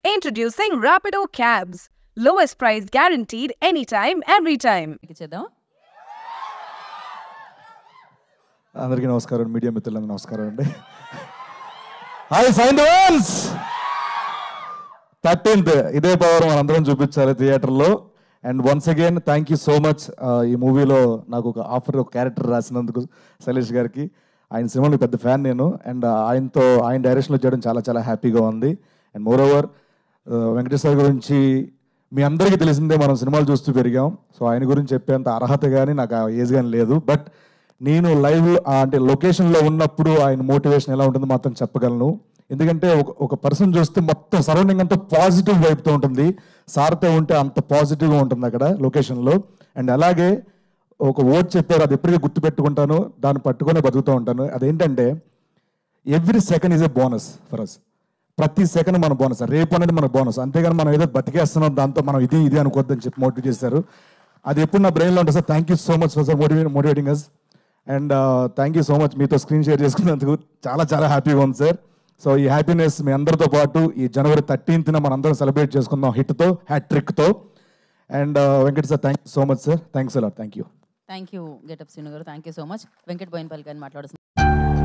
Introducing Rapido Cabs. Lowest price guaranteed anytime, every time. ఇచ్చేద్దాం అందరికీ నమస్కారం మీడియా మిత్రులందరూ నమస్కారం అండి హాయ్ సైన్ వన్స్ థర్టీన్త్ ఇదే పవర్ మనందరం చూపించాలి థియేటర్లో and once again thank you so much ఈ మూవీలో నాకు ఒక ఆఫర్ ఒక క్యారెక్టర్ రాసినందుకు శైలేష్ గారికి ఆయన సినిమాలో పెద్ద ఫ్యాన్ నేను అండ్ ఆయనతో ఆయన డైరెక్షన్లో చేయడం చాలా చాలా హ్యాపీగా ఉంది అండ్ మోర్ ఓవర్ వెంకటేశ్వర గురించి మీ అందరికీ తెలిసిందే మనం సినిమాలు చూస్తూ పెరిగాం సో ఆయన గురించి చెప్పేంత అర్హత కానీ నాకు ఆ ఏజ్ కానీ లేదు బట్ నేను లైవ్ అంటే లొకేషన్లో ఉన్నప్పుడు ఆయన మోటివేషన్ ఎలా ఉంటుందో మాత్రం చెప్పగలను ఎందుకంటే ఒక ఒక పర్సన్ చూస్తే మొత్తం సరౌండింగ్ అంతా పాజిటివ్ వైపుతో ఉంటుంది సార్తో ఉంటే అంత పాజిటివ్గా ఉంటుంది అక్కడ లొకేషన్లో అండ్ అలాగే ఒక ఓట్ చెప్పారు అది ఎప్పటికీ గుర్తుపెట్టుకుంటాను దాన్ని పట్టుకొని బతుకుతూ ఉంటాను అదేంటంటే every second is a bonus for us ప్రతి సెకండ్ మన బోనస్ రేపు అనేది మన బోనస్ అంతేగాని మనం ఏదో బతికేస్తున్నాం దాంతో మనం ఇది ఇది అనుకోవద్దని చెప్పి మోటివేట్ చేశారు అది ఎప్పుడు నా బ్రెయిన్లో ఉంటుంది sir thank you so much for sir motivate motivating us and thank you so much మీతో స్క్రీన్ షేర్ చేసుకున్నందుకు చాలా చాలా హ్యాపీగా ఉంది సార్ సో ఈ హ్యాపీనెస్ మీ అందరితో పాటు ఈ జనవరి థర్టీన్త్న మనం అందరం సెలబ్రేట్ చేసుకుందాం హిట్తో హ్యాట్ ట్రిక్తో and Venkat sir thank you so much sir thanks అలా thank you thank you getup Srinu గారు thank you so much Venkat Boinapalli గారిని మాట్లాడుతున్నాను